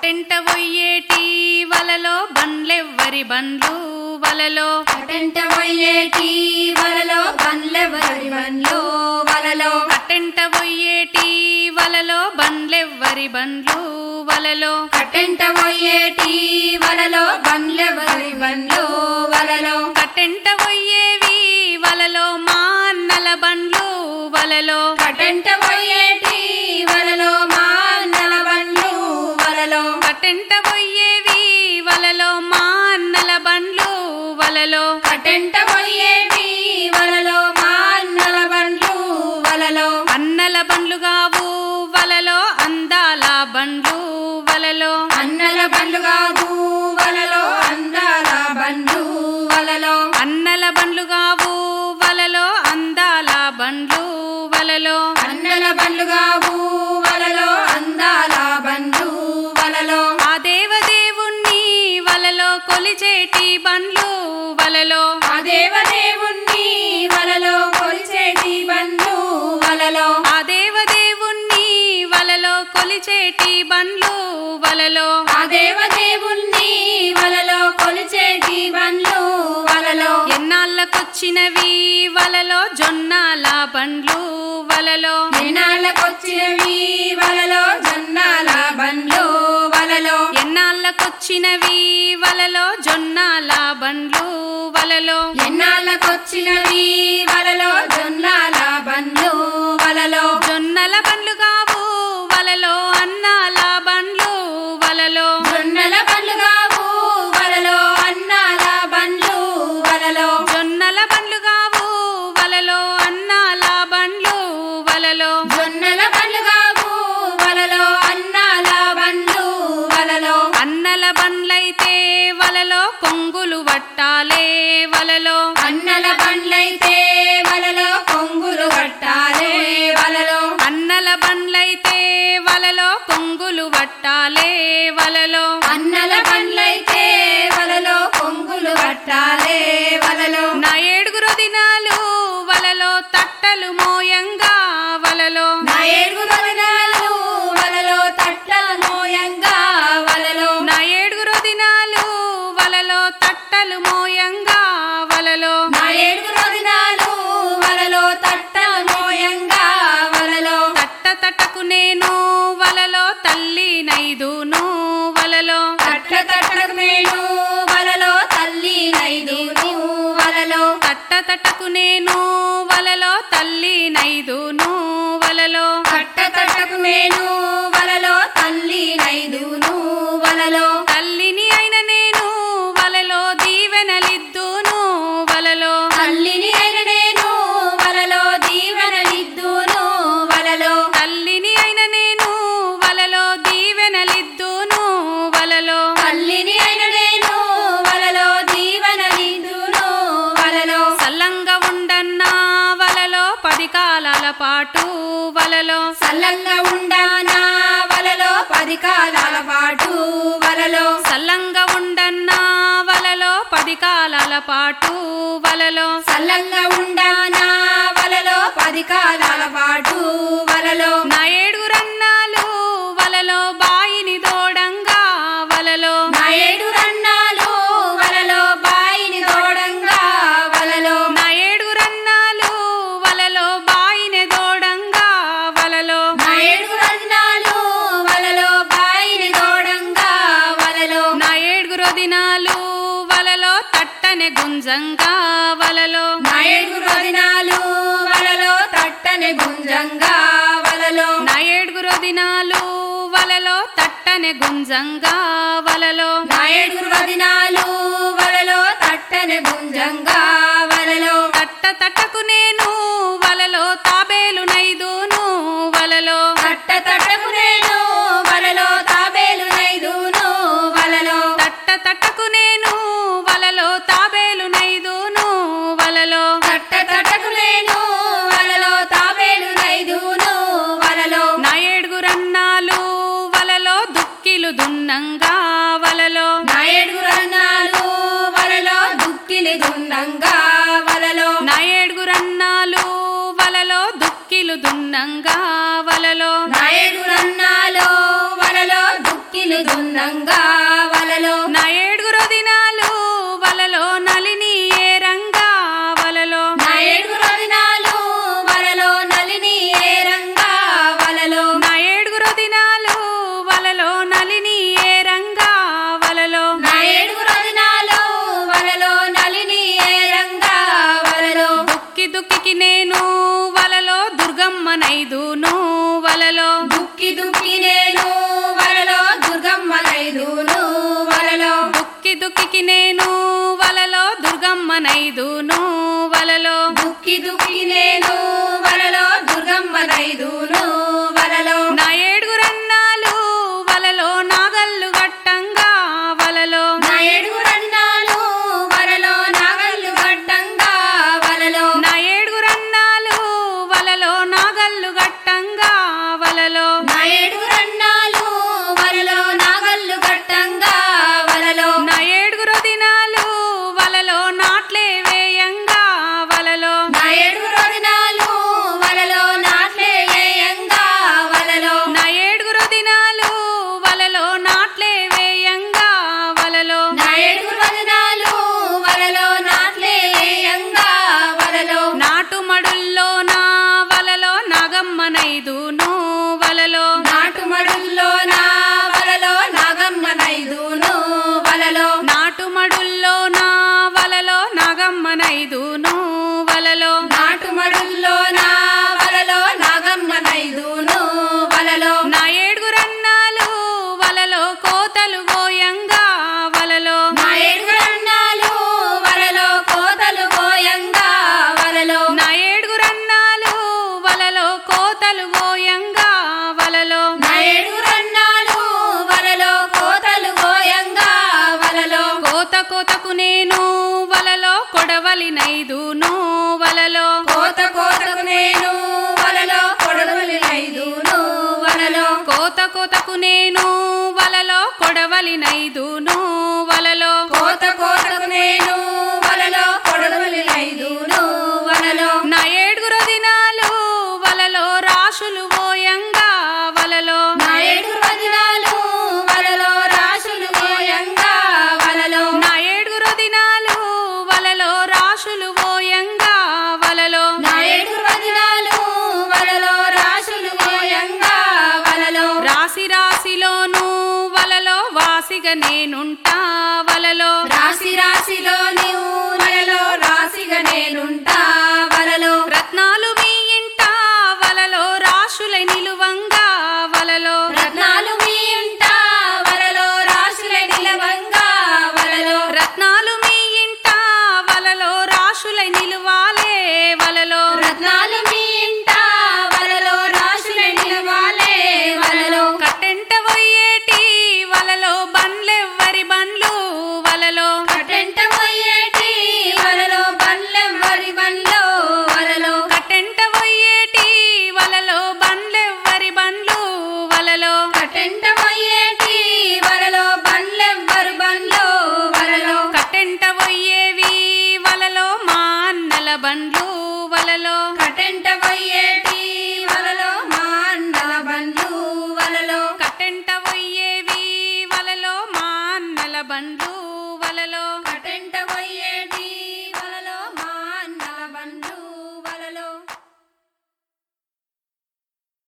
కట్టెంట పొయ్యేటి వలలో బండ్లెవ్వరి బండ్లు వలలో అటెంట పోయేటి వలలో బండ్లెవరి బండ్లు వలలో కట్టెంట పొయ్యేటి వలలో బండ్లెవ్వరి బండ్లు వలలో అటెంట పోయేటి వలలో బండ్లెవరి బండ్లు వలలో కట్టెంట పొయ్యేవి వలలో మా అన్నల బండ్లు వలలో అటెంట పోయేటి వలలో మా అన్నల బండ్లు వలలో కట్టెంట పొయ్యేవి వలలో మా అన్నల బండ్లు వలలో అటెంట పోయేటి వలలో మా అన్నల బండ్లు వలలో అన్నల బండ్లు కావు వలలో అందాల బండ్లు వలలో అన్నల బండ్లు కాదు వలలో అందాల బండ్లు వలలో అన్నల బండ్లు కావు వలలో అందాల బండ్లు వలలో అన్నల బండ్లు కావు వలలో అందాల బండ్లు వలలో ఆ దేవదేవుణ్ణి వలలో కొలిచేటి బండ్లు వలలో ఆ దేవదేవుణ్ణి వలలో కొలిచేటి బండ్లు వలలో ఆ దేవదేవుణ్ణి వలలో కొలిచేటి బండ్లు వలలో ఆ దేవదేవుణ్ణి వలలో కొలిచేటి బండ్లు వలలో ఎన్నాళ్ళకొచ్చినవి వలలో జొన్నాల బండ్లు వలలో ఎన్నాళ్ళకొచ్చినవి వలలో జొన్నాల బండ్లు వలలో ఎన్నాళ్ళకొచ్చినవి వలలో జొన్నాల బండ్లు వలలో ఎన్నాళ్ళకొచ్చినవి వలలో జొన్నాల బండ్లు వలలో జొన్నల బండ్లు కావు వలలో అన్నాల బండ్లు వలలో జొన్నల బండ్లు కావు వలలో అన్నాల బండ్లు వలలో జొన్నల బండ్లు కావు వలలో అన్నాల బండ్లు వలలో జొన్నల బండ్లు కావు వలలో అన్నాల బండ్లు వలలో అన్నల బండ్లైతే వలలో కొంగులు వట్టాలే వలలో అన్నల బండ్లైతే వలలో కొంగులు కట్టాలే వలలో అన్నల బండ్లైతే వలలో కొంగులు వట్టాలే వలలో అన్నల బండ్లైతే వలలో కొంగులు కట్టాలే వలలో నా ఏడుగురు దినాలు వలలో తట్టలు మోయంగా వలలో నా ఏడుగురు దినాలు వలలో తట్ల మోయంగా వలలో నా ఏడుగురు దినాలు వలలో తట్టలు మోయంగా వలలో నా ఏడుగురు దినాలు వలలో తట్ట మోయంగా వలలో తట్ట తట్టకు నేను వలలో తల్లి నైదును వలలో తట్ట తట్టకు నేను వలలో తల్లి నైదును వలలో తట్ట తట్టకు నేను వలలో తల్లి నైదును వలలో తట్ట తట్టకు నేను వలలో తల్లి నైదును వలలో తల్లిని అయిన నేను వలలో దీవెనలిద్దును వలలో తల్లిని అయిన నేను వలలో దీవెనలిద్దును వలలో తల్లిని అయిన నేను వలలో దీవెనలిద్దును వలలో తల్లిని అయిన నేను వలలో దీవెనలిద్దును వలలో సల్లంగా ఉండన్నా వలలో పది కాలాల పాటు వలలో సల్లంగా ఉండానా వలలో పది కాలాల పాటు వలలో సల్లంగా ఉండన్నా వలలో పది కాలాల పాటు వలలో సల్లంగా ఉండానా వలలో పది కాలాల పాటు వలలో నా ఏడుగురన్నాలు వలలో బాయిని దోడంగా వలలో నా ఏడు రన్నాలు వలలో బాయిని తోడంగా వలలో నా ఏడుగురన్నాలు వలలో బాయిని దోడంగా వలలో నా ఏడు రన్నాలు వలలో బాయిని తోడంగా వలలో నా ఏడుగురు దినాలు వలలో తట్టనే గుంజంగా వలలో నా ఏడుగురు దినాలు వలలో తట్టని గుంజంగా వలలో నా ఏడుగురు దినాలు వలలో తట్టనే గుంజంగా వలలో నా ఏడుగురు దినాలు వలలో తట్టని గుంజంగా వలలో తట్ట తట్టకు నేను వలలో తాబేలు నైదును వలలో తట్ట తట్టకు నేను వలలో తాబేలు నైదును వలలో తట్ట తట్టకు నేను వలలో తాబేలు నైదును వలలో తట్ట తట్టకు నేను వలలో తాబేలు నైదును వలలో నా ఏడుగురన్నాలు వలలో దుక్కిలు దున్నంగా వలలో నా ఏడుగురు అన్నాలు వలలో దుక్కిలి దున్నంగా వలలో నా ఏడుగురన్నాలు వలలో దుక్కిలు దుక్కి నేను వలలో దుర్గమ్మనైదును వలలో దుక్కి దుక్కి నేను వలలో దుర్గమ్మనైదును వలలో దుక్కి దుక్కి నేను వలలో దుర్గమ్మనైదును వలలో నా ఏడుగురన్నాలు వలలో నాగల్లు గట్టంగా వలలో నా ఏడుగురన్నాలు వలలో నాగళ్ళు గట్టంగా వలలో నా ఏడుగురన్నాలు వలలో నాగల్లు గట్టంగా వలలో నా ఏడుగురన్నాలు వలలో నాగళ్ళు గట్టంగా వలలో నా ఏడుగురు దినాలు వలలో నాట్లే వేయంగా వలలో నా ఏడుగురు దినాలు వలలో నాట్లే వేయంగా వలలో నా ఏడుగురు దినాలు వలలో నాట్లే వేయంగా వలలో నా ఏడుగురు దినాలు వలలో నాట్లే వేయంగా వలలో నాటు మడుల్లో నా వలలో నాగమ్మనైదును వలలో నాటు మడుల్లో నా వలలో నాగమ్మనైదును వలలో నాటు మడుల్లో నా వలలో నాగమ్మనైదును వలలో నాటు మడుల్లో నా వలలో నాగమ్మనైదును వలలో నా ఏడుగురన్నాలు వలలో కోతలు గోయంగా వలలో నా ఏడుగురన్నాలు వలలో కోతలు గోయంగా వలలో నా ఏడుగురన్నాలు వలలో కోతలు గోయంగా వలలో నా ఏడుగురన్నాలు వలలో కోతలు గోయంగా వలలో కోత కోతకు నేను వలలో కొడవలినైదును వలలో కోత కోతకు నేను వలలో కొడవలినైదును వలలో కోత కోతకు నేను వలలో కొడవలినైదును వలలో కోత కోతకు నేను వలలో కొడవలినైదును వలలో నా ఏడుగురు దినాలు వలలో రాశులు ఓయంగా వలలో నా ఏడుగురు దినాలు వలలో రాశులు గోయంగా వలలో నా ఏడుగురు దినాలు వలలో రాశులు ఓయంగా వలలో నా ఏడుగురు దినాలు వలలో రాశులు గోయంగా వలలో రాశి రాశిలోను వలలో వాసిగా నేనుంటా వలలో రాశి రాశిలో నీవు వలలో రాశిగా నేనుంటా